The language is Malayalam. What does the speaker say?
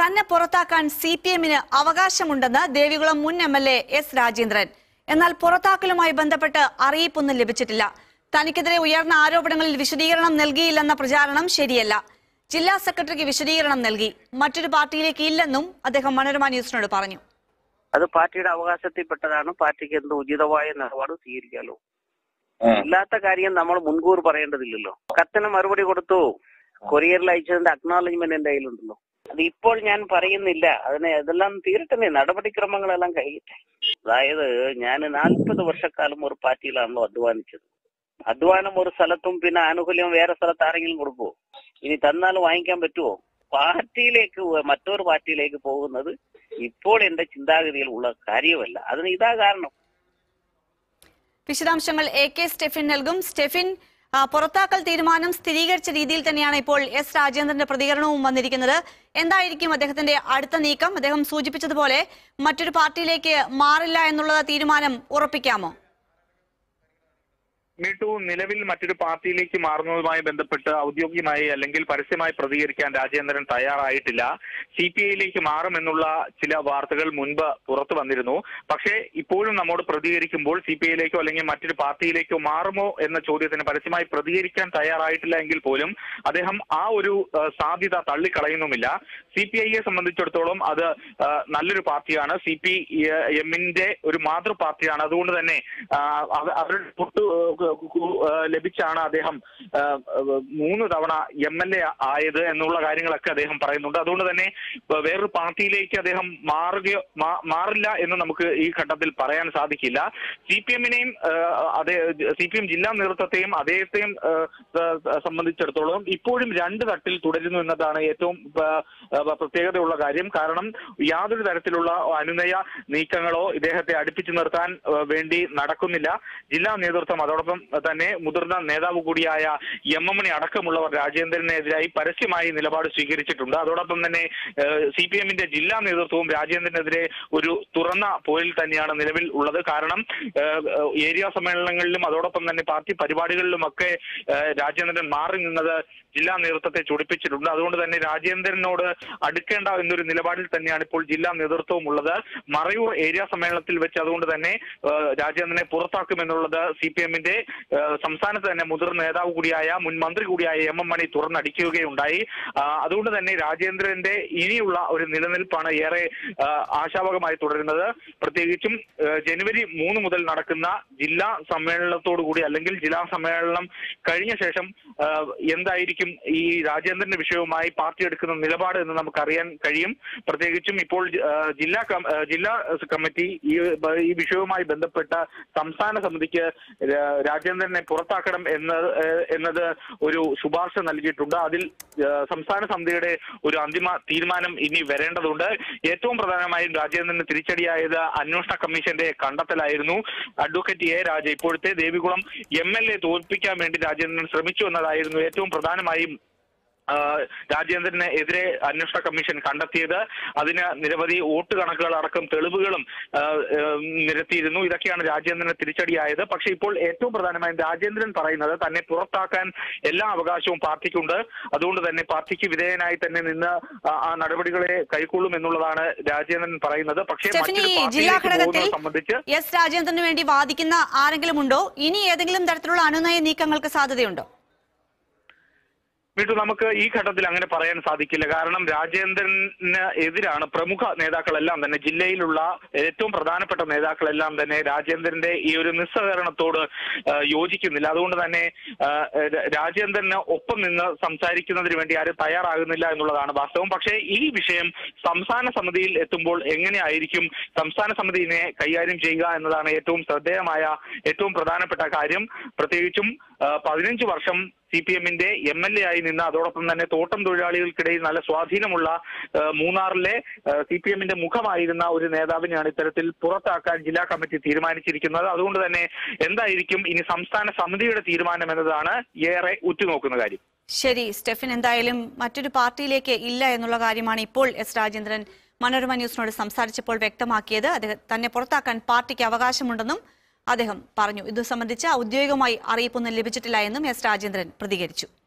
തന്നെ പുറത്താക്കാൻ സി പി എമ്മിന് അവകാശമുണ്ടെന്ന് ദേവികുളം മുൻ M L A S Rajendran എന്നാൽ പുറത്താക്കലുമായി ബന്ധപ്പെട്ട് അറിയിപ്പൊന്നും ലഭിച്ചിട്ടില്ല തനിക്കെതിരെ ഉയർന്ന ആരോപണങ്ങളിൽ വിശദീകരണം നൽകിയില്ലെന്ന പ്രചാരണം ശരിയല്ല ജില്ലാ സെക്രട്ടറിക്ക് വിശദീകരണം നൽകി മറ്റൊരു പാർട്ടിയിലേക്ക് ഇല്ലെന്നും അദ്ദേഹം മനോരമ ന്യൂസിനോട് പറഞ്ഞു അത് പാർട്ടിയുടെ അവകാശത്തിൽപ്പെട്ടതാണ് പാർട്ടിക്ക് എന്ത് ഉചിതമായ നിലപാട് സ്വീകരിക്കാലോ ഇല്ലാത്ത കാര്യം നമ്മൾ മുൻകൂർ പറയേണ്ടതില്ലല്ലോ കത്തിന് മറുപടി കൊടുത്തു കൊറിയറിൽ അയച്ചതിന്റെ അക്നോളജ്മെന്റ് എന്റെ കയ്യിലുണ്ടല്ലോ അത് ഇപ്പോൾ ഞാൻ പറയുന്നില്ല അതിനെ ഇതെല്ലാം തീരട്ടെ നടപടിക്രമങ്ങളെല്ലാം കഴിയട്ടെ അതായത് ഞാൻ നാൽപ്പത് വർഷക്കാലം ഒരു പാർട്ടിയിലാണല്ലോ അധ്വാനിച്ചത് അധ്വാനം ഒരു സ്ഥലത്തും പിന്നെ ആനുകൂല്യം വേറെ സ്ഥലത്ത് ആരെങ്കിലും കൊടുക്കുവോ ഇനി തന്നാൽ വാങ്ങിക്കാൻ പറ്റുമോ പാർട്ടിയിലേക്ക് പോ- മറ്റൊരു പാർട്ടിയിലേക്ക് പോകുന്നത് ഇപ്പോൾ എന്റെ ചിന്താഗതിയിൽ ഉള്ള കാര്യമല്ല അതിന് ഇതാ കാരണം വിശദാംശങ്ങൾ എ കെ സ്റ്റെഫിൻ നൽകും സ്റ്റെഫിൻ ആ, പുറത്താക്കൽ തീരുമാനം സ്ഥിരീകരിച്ച രീതിയിൽ തന്നെയാണ് ഇപ്പോൾ എസ് രാജേന്ദ്രന്റെ പ്രതികരണവും വന്നിരിക്കുന്നത് എന്തായിരിക്കും അദ്ദേഹത്തിന്റെ അടുത്ത നീക്കം അദ്ദേഹം സൂചിപ്പിച്ചതുപോലെ മറ്റൊരു പാർട്ടിയിലേക്ക് മാറില്ല എന്നുള്ള തീരുമാനം ഉറപ്പിക്കാമോ മീട്ടു നിലവിൽ മറ്റൊരു പാർട്ടിയിലേക്ക് മാറുന്നതുമായി ബന്ധപ്പെട്ട് ഔദ്യോഗികമായി അല്ലെങ്കിൽ പരസ്യമായി പ്രതികരിക്കാൻ രാജേന്ദ്രൻ തയ്യാറായിട്ടില്ല സി പി ഐയിലേക്ക് മാറുമെന്നുള്ള ചില വാർത്തകൾ മുൻപ് പുറത്തു വന്നിരുന്നു പക്ഷേ ഇപ്പോഴും നമ്മോട് പ്രതികരിക്കുമ്പോൾ സി പി ഐയിലേക്കോ അല്ലെങ്കിൽ മറ്റൊരു പാർട്ടിയിലേക്കോ മാറുമോ എന്ന ചോദ്യത്തിന് പരസ്യമായി പ്രതികരിക്കാൻ തയ്യാറായിട്ടില്ല എങ്കിൽ പോലും അദ്ദേഹം ആ ഒരു ആ, സാധ്യത തള്ളിക്കളയുന്നുമില്ല സി പി ഐയെ സംബന്ധിച്ചിടത്തോളം അത് ആ, നല്ലൊരു പാർട്ടിയാണ് സി പി എമ്മിന്റെ ഒരു മാതൃ പാർട്ടിയാണ് അതുകൊണ്ട് തന്നെ ആ, അവ- അവരുടെ പൊട്ടു ലഭിച്ചാണ് അദ്ദേഹം ആ, മൂന്ന് തവണ എം എൽ എ ആയത് എന്നുള്ള കാര്യങ്ങളൊക്കെ അദ്ദേഹം പറയുന്നുണ്ട് അതുകൊണ്ട് തന്നെ വേറൊരു പാർട്ടിയിലേക്ക് അദ്ദേഹം മാറുകയോ മാ- മാറില്ല എന്ന് നമുക്ക് ഈ ഘട്ടത്തിൽ പറയാൻ സാധിക്കില്ല സി പി എമ്മിനെയും അതേ സി പി എം ജില്ലാ നേതൃത്വത്തെയും അദ്ദേഹത്തെയും ആ, ആ, സംബന്ധിച്ചിടത്തോളം ഇപ്പോഴും രണ്ട് തട്ടിൽ തുടരുന്നു എന്നതാണ് ഏറ്റവും ആ, ആ, പ്രത്യേകതയുള്ള കാര്യം കാരണം യാതൊരു തരത്തിലുള്ള അനുനയ നീക്കങ്ങളോ ഇദ്ദേഹത്തെ അടുപ്പിച്ചു നിർത്താൻ ആ, വേണ്ടി നടക്കുന്നില്ല ജില്ലാ നേതൃത്വം അതോടൊപ്പം തന്നെ മുതിർന്ന നേതാവ് കൂടിയായ എം എം മണി അടക്കമുള്ളവർ രാജേന്ദ്രനെതിരായി പരസ്യമായി നിലപാട് സ്വീകരിച്ചിട്ടുണ്ട് അതോടൊപ്പം തന്നെ സി പി എമ്മിന്റെ ജില്ലാ നേതൃത്വവും രാജേന്ദ്രനെതിരെ ഒരു തുറന്ന പോരിൽ തന്നെയാണ് നിലവിൽ ഉള്ളത് കാരണം ഏഹ്, ഏഹ്, ഏരിയ സമ്മേളനങ്ങളിലും അതോടൊപ്പം തന്നെ പാർട്ടി പരിപാടികളിലുമൊക്കെ ഏഹ്, രാജേന്ദ്രൻ മാറി നിന്നത് ജില്ലാ നേതൃത്വത്തെ ചൊടിപ്പിച്ചിട്ടുണ്ട് അതുകൊണ്ട് തന്നെ രാജേന്ദ്രനോട് അടുക്കേണ്ട എന്നൊരു നിലപാടിൽ തന്നെയാണ് ഇപ്പോൾ ജില്ലാ നേതൃത്വവും ഉള്ളത് മറയൂർ ഏരിയ സമ്മേളനത്തിൽ വെച്ച് അതുകൊണ്ട് തന്നെ ഏഹ്, രാജേന്ദ്രനെ പുറത്താക്കുമെന്നുള്ളത് സി പി എമ്മിന്റെ സംസ്ഥാനത്ത് തന്നെ മുതിർന്ന നേതാവ് കൂടിയായ മുൻ മന്ത്രി കൂടിയായ എം എം മണി തുറന്നടിക്കുകയുണ്ടായി ആ, അതുകൊണ്ട് തന്നെ രാജേന്ദ്രന്റെ ഇനിയുള്ള ഒരു നിലനിൽപ്പാണ് ഏറെ ആ, ആശാവഹമായി തുടരുന്നത് പ്രത്യേകിച്ചും ആ, ജനുവരി മൂന്ന് മുതൽ നടക്കുന്ന ജില്ലാ സമ്മേളനത്തോടു കൂടി അല്ലെങ്കിൽ ജില്ലാ സമ്മേളനം കഴിഞ്ഞ ശേഷം ആ, എന്തായിരിക്കും ഈ രാജേന്ദ്രന്റെ വിഷയവുമായി പാർട്ടി എടുക്കുന്ന നിലപാട് എന്ന് നമുക്കറിയാൻ കഴിയും പ്രത്യേകിച്ചും ഇപ്പോൾ ആ, ജില്ലാ കം- ആ, ജില്ലാ കമ്മിറ്റി ഈ ഈ വിഷയവുമായി ബന്ധപ്പെട്ട സംസ്ഥാന സമിതിക്ക് രാ- രാജേന്ദ്രനെ പുറത്താക്കണം എന്ന് ഏഹ്, എന്നത് ഒരു ശുപാർശ നൽകിയിട്ടുണ്ട് അതിൽ ഏഹ്, സംസ്ഥാന സമിതിയുടെ ഒരു അന്തിമ തീരുമാനം ഇനി വരേണ്ടതുണ്ട് ഏറ്റവും പ്രധാനമായും രാജേന്ദ്രന് തിരിച്ചടിയായത് അന്വേഷണ കമ്മീഷന്റെ കണ്ടെത്തലായിരുന്നു അഡ്വക്കേറ്റ് എ രാജ ഇപ്പോഴത്തെ ദേവികുളം എം എൽ എ തോൽപ്പിക്കാൻ വേണ്ടി രാജേന്ദ്രൻ ശ്രമിച്ചു എന്നതായിരുന്നു ഏറ്റവും പ്രധാനമായും ആ, രാജേന്ദ്രന് എതിരെ അന്വേഷണ കമ്മീഷൻ കണ്ടെത്തിയത് അതിന് നിരവധി വോട്ട് കണക്കുകൾ അടക്കം തെളിവുകളും ആ, ഏം, നിരത്തിയിരുന്നു ഇതൊക്കെയാണ് രാജേന്ദ്രന് തിരിച്ചടിയായത് പക്ഷേ ഇപ്പോൾ ഏറ്റവും പ്രധാനമായും രാജേന്ദ്രൻ പറയുന്നത് തന്നെ പുറത്താക്കാൻ എല്ലാ അവകാശവും പാർട്ടിക്കുണ്ട് അതുകൊണ്ട് തന്നെ പാർട്ടിക്ക് വിധേയനായി തന്നെ നിന്ന് ആ- ആ നടപടികളെ കൈക്കൊള്ളും എന്നുള്ളതാണ് രാജേന്ദ്രൻ പറയുന്നത് പക്ഷേ സ്റ്റെഫിനി മറ്റൊരു ജില്ലാ പാർട്ടിയിലേക്ക് ഘടകത്തിൽ പോകുന്നത് സംബന്ധിച്ച് എസ് രാജേന്ദ്രന് വേണ്ടി വാദിക്കുന്ന ആരെങ്കിലും ഉണ്ടോ ഇനി ഏതെങ്കിലും തരത്തിലുള്ള അനുനയ നീക്കങ്ങൾക്ക് സാധ്യതയുണ്ടോ വീട്ടു നമുക്ക് ഈ ഘട്ടത്തിൽ അങ്ങനെ പറയാൻ സാധിക്കില്ല കാരണം രാജേന്ദ്രന് എതിരാണ് പ്രമുഖ നേതാക്കളെല്ലാം തന്നെ ജില്ലയിലുള്ള ഏറ്റവും പ്രധാനപ്പെട്ട നേതാക്കളെല്ലാം തന്നെ രാജേന്ദ്രന്റെ ഈ ഒരു നിസ്സഹകരണത്തോട് ആ, യോജിക്കുന്നില്ല അതുകൊണ്ട് തന്നെ ആ, രാ- രാജേന്ദ്രന് ഒപ്പം നിന്ന് സംസാരിക്കുന്നതിന് വേണ്ടി ആരും തയ്യാറാകുന്നില്ല എന്നുള്ളതാണ് വാസ്തവം പക്ഷേ ഈ വിഷയം സംസ്ഥാന സമിതിയിൽ എത്തുമ്പോൾ എങ്ങനെയായിരിക്കും സംസ്ഥാന സമിതിയെ കൈകാര്യം ചെയ്യുക എന്നതാണ് ഏറ്റവും ശ്രദ്ധേയമായ ഏറ്റവും പ്രധാനപ്പെട്ട കാര്യം പ്രത്യേകിച്ചും ആ, പതിനഞ്ച് വർഷം സി പി എമ്മിന്റെ എം എൽ എ ആയി നിന്ന് അതോടൊപ്പം തന്നെ തോട്ടം തൊഴിലാളികൾക്കിടയിൽ നല്ല സ്വാധീനമുള്ള ആ, മൂന്നാറിലെ സി പി എമ്മിന്റെ മുഖമായിരുന്ന ഒരു നേതാവിനെയാണ് ഇത്തരത്തിൽ പുറത്താക്കാൻ ജില്ലാ കമ്മിറ്റി തീരുമാനിച്ചിരിക്കുന്നത് അതുകൊണ്ട് തന്നെ എന്തായിരിക്കും ഇനി സംസ്ഥാന സമിതിയുടെ തീരുമാനം എന്നതാണ് ഏറെ ഉറ്റുനോക്കുന്ന കാര്യം ശരി സ്റ്റെഫിൻ എന്തായാലും മറ്റൊരു പാർട്ടിയിലേക്ക് ഇല്ല എന്നുള്ള കാര്യമാണ് ഇപ്പോൾ എസ് രാജേന്ദ്രൻ മനോരമ ന്യൂസിനോട് സംസാരിച്ചപ്പോൾ വ്യക്തമാക്കിയത് അദ്ദേഹം തന്നെ പുറത്താക്കാൻ പാർട്ടിക്ക് അവകാശമുണ്ടെന്നും അദ്ദേഹം പറഞ്ഞു ഇതു സംബന്ധിച്ച് ഔദ്യോഗികമായി അറിയിപ്പൊന്നും ലഭിച്ചിട്ടില്ല എന്നും എസ് രാജേന്ദ്രൻ പ്രതികരിച്ചു